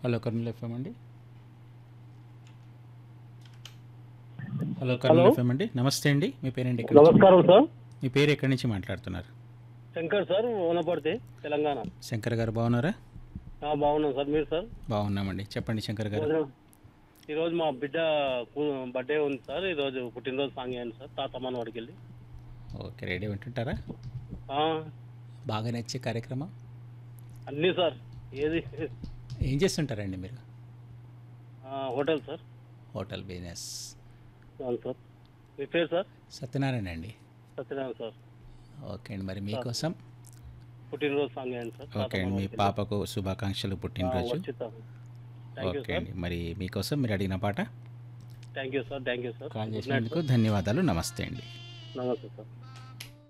hello Kurnool FM అండి hello Kurnool FM అండి నమస్తే అండి మీ పేరేంటి ఎక్కడి నుంచి నమస్కారం సార్ మీ పేరు ఎక్కడి నుంచి మాట్లాడుతున్నారు శంకర్ సార్ ఓనపడితే తెలంగాణ శంకర్ గారు బాగున్నారా ఆ, బాగున్నాం సార్ మీరు సార్ బాగున్నామండి చెప్పండి శంకర్ గారు ఈరోజు- ఈరోజు మా బిడ్డ కు- బర్త్డే ఉంది సార్ ఈరోజు పుట్టినరోజు సాంగ్ అయ్యాను సార్ తాతమ్మని వాడికి వెళ్ళి ఓకే రెడీ వింటుంటారా ఆ, బాగా నచ్చే కార్యక్రమం అన్నీ సార్ ఏది ఏం చేస్తుంటారండి మీరు ఆ, హోటల్ సార్ హోటల్ బిజినెస్ అవును సార్ మీ పేరు సార్ సత్యనారాయణ అండి సత్యనారాయణ సార్ ఓకే అండి మరి మీకోసం పుట్టినరోజు సాంగ్ అయ్యాను సార్ ఓకే అండి మీ పాపకు శుభాకాంక్షలు పుట్టినరోజు వచ్చి sir thank you okay sir అండి మరి మీకోసం మీరు అడిగిన పాట thank you sir thank you sir call good night చేసినందుకు ధన్యవాదాలు నమస్తే అండి నమస్తే సార్